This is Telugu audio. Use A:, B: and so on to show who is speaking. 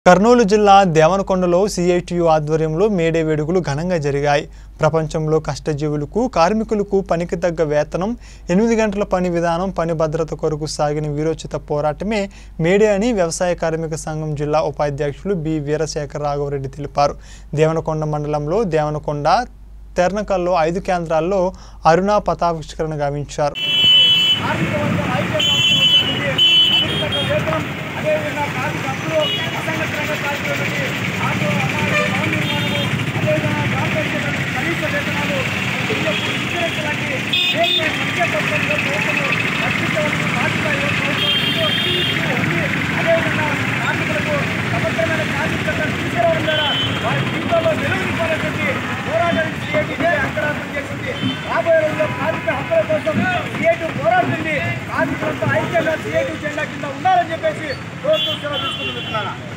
A: కర్నూలు జిల్లా దేవనకొండలో సిఐటియు ఆధ్వర్యంలో మేడే వేడుకలు ఘనంగా జరిగాయి ప్రపంచంలో కష్టజీవులకు కార్మికులకు పనికి తగ్గ వేతనం ఎనిమిది గంటల పని విధానం పని భద్రత కొరకు సాగిన వీరోచిత పోరాటమే మేడే అని వ్యవసాయ కార్మిక సంఘం జిల్లా ఉపాధ్యక్షులు బి వీరశేఖర రాఘవరెడ్డి తెలిపారు దేవనకొండ మండలంలో దేవనకొండ తెర్నకల్లో ఐదు కేంద్రాల్లో అరుణ పతావిష్కరణ గావించారు
B: కార్మిక వర్గం ఐక్యంగా ఉంటుంది కార్మిక వేతనం అదేవిధంగా కార్మిక హక్కులు అసంఘటితంగా కార్మికులకి ఆటో అన్నాలు భవన నిర్మాణము అదేవిధంగా కార్పొరేషన్ కనీస వేతనాలు ఇళ్లకు ఇన్సూరెన్స్ లాంటి దేశీయ మధ్య ప్రభుత్వంలో ప్రభుత్వము రక్షించవలసిన బాధ్యత ఏ ప్రభుత్వం ఉందో ఉంది అదేవిధంగా కార్మికులకు సమగ్రమైన కార్మిక చట్టాన్ని తీసుకురావడం ద్వారా వారి జీవితంలో వెలుగునివ్వాలనేటువంటి పోరాటానికి సిఐటి అంకరాత్మం చేసింది రాబోయే రోజుల్లో కార్మిక హక్కుల కోసం సిఐటి పోరాడుతుంది కార్మికులంతా ఐక్యంగా సిఐటి జెండా కింద ఉండాలని చెప్పేసి కోరుతూ సెలవు తీసుకుంటున్నాను